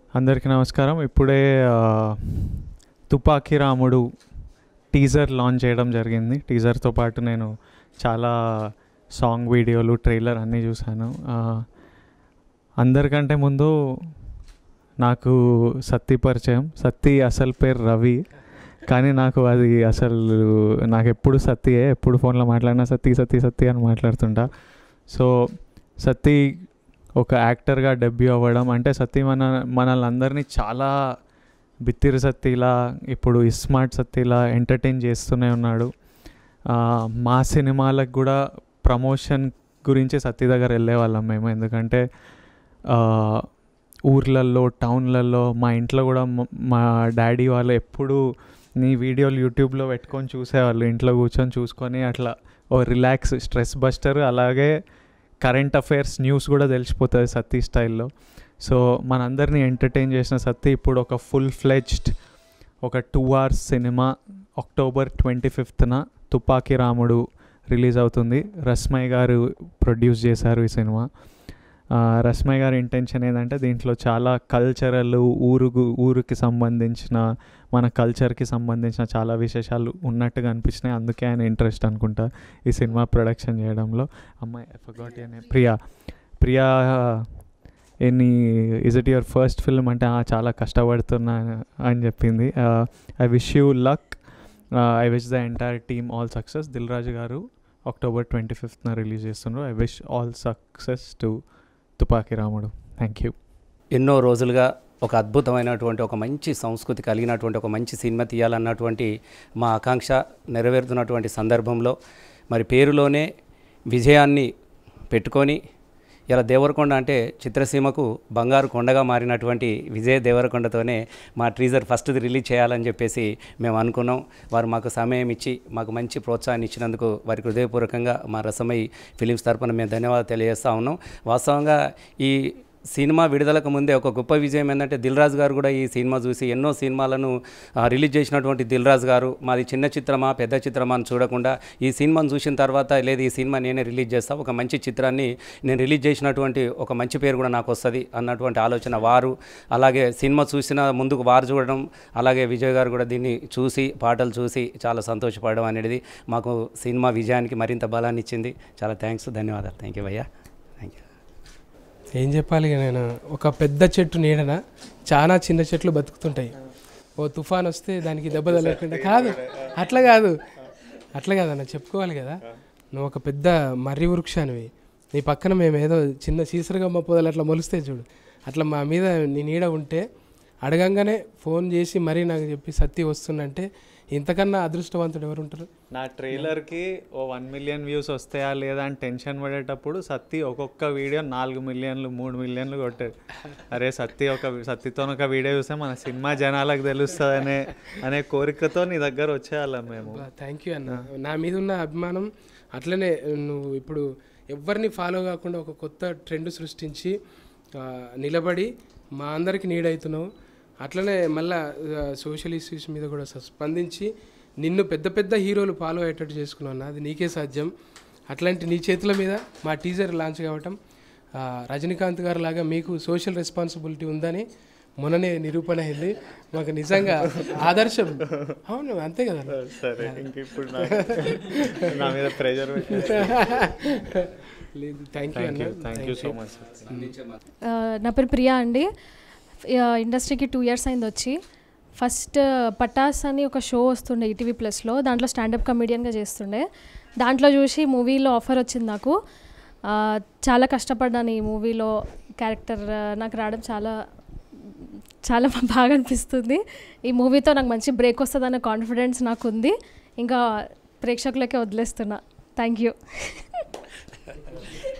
అందరికీ నమస్కారం ఇప్పుడే ఆ, తుపాకీ రాముడు టీజర్ లాంచ్ చేయడం జరిగింది టీజర్తో పాటు నేను చాలా సాంగ్ వీడియోలు ట్రైలర్ అన్నీ చూశాను ఆ, అందరికంటే ముందు నాకు సత్తి పరిచయం సత్తి అసలు పేరు రవి కానీ నాకు అది అసలు నాకు ఎప్పుడు సత్తియే ఎప్పుడు ఫోన్లో మాట్లాడినా సత్తి సత్తి సత్తి అని మాట్లాడుతుంటా సో సత్తి ఒక యాక్టర్గా డెబ్యూ అవ్వడం అంటే సత్తి మన మనల్ని అందరినీ చాలా బిత్తిరి సత్తిలా ఇప్పుడు ఇస్మార్ట్ సత్తిలా ఎంటర్టైన్ చేస్తూనే ఉన్నాడు ఆ, మా సినిమాలకు కూడా ప్రమోషన్ గురించి సత్తి దగ్గర వెళ్ళేవాళ్ళం మేము ఎందుకంటే ఆ, ఊర్లల్లో టౌన్లలో మా ఇంట్లో కూడా మ- మా డాడీ వాళ్ళు ఎప్పుడు నీ వీడియోలు యూట్యూబ్లో పెట్టుకొని చూసేవాళ్ళు ఇంట్లో కూర్చొని చూసుకొని అట్లా ఓ రిలాక్స్ స్ట్రెస్ బస్టర్ అలాగే కరెంట్ అఫైర్స్ న్యూస్ కూడా తెలిసిపోతుంది సత్తి స్టైల్లో సో మనందరినీ ఎంటర్టైన్ చేసిన సత్తి ఇప్పుడు ఒక ఫుల్ ఫ్లెజ్డ్ ఒక టూ అవర్స్ సినిమా అక్టోబర్ ట్వంటీ ఫిఫ్త్న తుపాకీ రాముడు రిలీజ్ అవుతుంది రస్మయ్ గారు ప్రొడ్యూస్ చేశారు ఈ సినిమా ఆ, రస్మయ్ గారి ఇంటెన్షన్ ఏంటంటే దీంట్లో చాలా కల్చరల్ ఊరుకు ఊరికి సంబంధించిన మన కల్చర్కి సంబంధించిన చాలా విశేషాలు ఉన్నట్టుగా అనిపించినాయి అందుకే ఆయన ఇంట్రెస్ట్ అనుకుంటా ఈ సినిమా ప్రొడక్షన్ చేయడంలో అమ్మాయి ఫర్గాట్ అనే Priya Priya any is it your first film అంటే "ఆ, చాలా కష్టపడుతున్నా అని చెప్పింది I wish you luck I wish the entire team all success Dil Raju గారు అక్టోబర్ ట్వంటీ ఫిఫ్త్న రిలీజ్ చేస్తున్నారు I wish all success to Tupaki Ramudu thank you ఎన్నో రోజులుగా ఒక అద్భుతమైనటువంటి ఒక మంచి సంస్కృతి కలిగినటువంటి ఒక మంచి సినిమా తీయాలన్నటువంటి మా ఆకాంక్ష నెరవేరుతున్నటువంటి సందర్భంలో మరి పేరులోనే విజయాన్ని పెట్టుకొని ఇలా దేవరకొండ అంటే చిత్రసీమకు బంగారు కొండగా మారినటువంటి విజయ దేవరకొండతోనే మా ట్రీజర్ ఫస్ట్ది రిలీజ్ చేయాలని చెప్పేసి మేము అనుకున్నాం వారు మాకు సమయం ఇచ్చి మాకు మంచి ప్రోత్సాహాన్ని ఇచ్చినందుకు వారికి హృదయపూర్వకంగా మా రసమై ఫిలిమ్స్ తరపున మేము ధన్యవాదాలు తెలియజేస్తా ఉన్నాం వాస్తవంగా ఈ సినిమా విడుదలకు ముందే ఒక గొప్ప విజయం ఏంటంటే దిల్ రాజు గారు కూడా ఈ సినిమా చూసి ఎన్నో సినిమాలను ఆ, రిలీజ్ చేసినటువంటి దిల్ రాజు గారు మాది చిన్న చిత్రమా పెద్ద చిత్రమా అని చూడకుండా ఈ సినిమాను చూసిన తర్వాత లేదు ఈ సినిమా నేనే రిలీజ్ చేస్తా ఒక మంచి చిత్రాన్ని నేను రిలీజ్ చేసినటువంటి ఒక మంచి పేరు కూడా నాకు వస్తుంది అన్నటువంటి ఆలోచన వారు అలాగే సినిమా చూసిన ముందుకు వారు చూడడం అలాగే విజయ్ గారు కూడా దీన్ని చూసి పాటలు చూసి చాలా సంతోషపడడం అనేది మాకు సినిమా విజయానికి మరింత బలాన్ని ఇచ్చింది చాలా థ్యాంక్స్ ధన్యవాదాలు థ్యాంక్ యూ భయ్యా థ్యాంక్ యూ ఏం చెప్పాలి ఇక నేను ఒక పెద్ద చెట్టు నీడన చాలా చిన్న చెట్లు బతుకుతుంటాయి ఓ తుఫాన్ వస్తే దానికి దెబ్బ తగలకుండా కాదు అట్లా కాదు అట్లా కాదన్న చెప్పుకోవాలి కదా నువ్వు ఒక పెద్ద మర్రి వృక్షానివి నీ పక్కన మేము ఏదో చిన్న సీసరగమ్మ పొదలు అట్లా మొలిస్తే చూడు అట్లా మా మీద నీ నీడ ఉంటే అడగంగానే ఫోన్ చేసి మరీ నాకు చెప్పి సత్తి వస్తుందంటే ఇంతకన్నా అదృష్టవంతుడు ఎవరు ఉంటారు నా ట్రైలర్కి ఓ వన్ మిలియన్ వ్యూస్ వస్తాయా లేదా అని టెన్షన్ పడేటప్పుడు సత్తి ఒక్కొక్క వీడియో నాలుగు మిలియన్లు మూడు మిలియన్లు కొట్టాడు అరే సత్తి ఒక సత్తితో ఒక వీడియో చూస్తే మన సినిమా జనాలకు తెలుస్తుంది అనే అనే కోరికతో నీ దగ్గర వచ్చేయాలం మేము థ్యాంక్ యూ అన్న నా మీద ఉన్న అభిమానం అట్లనే నువ్వు ఇప్పుడు ఎవరిని ఫాలో కాకుండా ఒక కొత్త ట్రెండ్ సృష్టించి ఆ, నిలబడి మా అందరికి నీడ్ అవుతున్నావు అట్లనే మళ్ళా సోషల్ ఇష్యూస్ మీద కూడా స- స్పందించి నిన్ను పెద్ద పెద్ద హీరోలు ఫాలో అయ్యేటట్టు చేసుకున్నావు అన్న అది నీకే సాధ్యం అట్లాంటి నీ చేతుల మీద మా టీజర్ లాంచ్ కావటం ఆ, రజనీకాంత్ గారు లాగా మీకు సోషల్ రెస్పాన్సిబిలిటీ ఉందని మొన్ననే నిరూపణ అయింది మాకు నిజంగా ఆదర్శం అవును అంతే కదా అన్న? సరే ఇంక ఇప్పుడు నా మీద ప్రెజర్ లేదు థ్యాంక్ యూ అన్న థ్యాంక్ యూ సో మచ్ ఆ, నా పేరు ప్రియా అండి ఆ, ఇండస్ట్రీకి టూ ఇయర్స్ అయింది వచ్చి ఫస్ట్ పటాస్ అని ఒక షో వస్తుండే ఈటీవీ ప్లస్లో దాంట్లో స్టాండప్ కమెడియన్గా చేస్తుండే దాంట్లో చూసి మూవీలో ఆఫర్ వచ్చింది నాకు ఆ, చాలా కష్టపడ్డాను ఈ మూవీలో క్యారెక్టర్ నాకు రావడం చాలా చాలా బాగా అనిపిస్తుంది ఈ మూవీతో నాకు మంచి బ్రేక్ వస్తుందన్న కాన్ఫిడెన్స్ నాకు ఉంది ఇంకా ప్రేక్షకులకే వదిలేస్తున్నా థ్యాంక్ యూ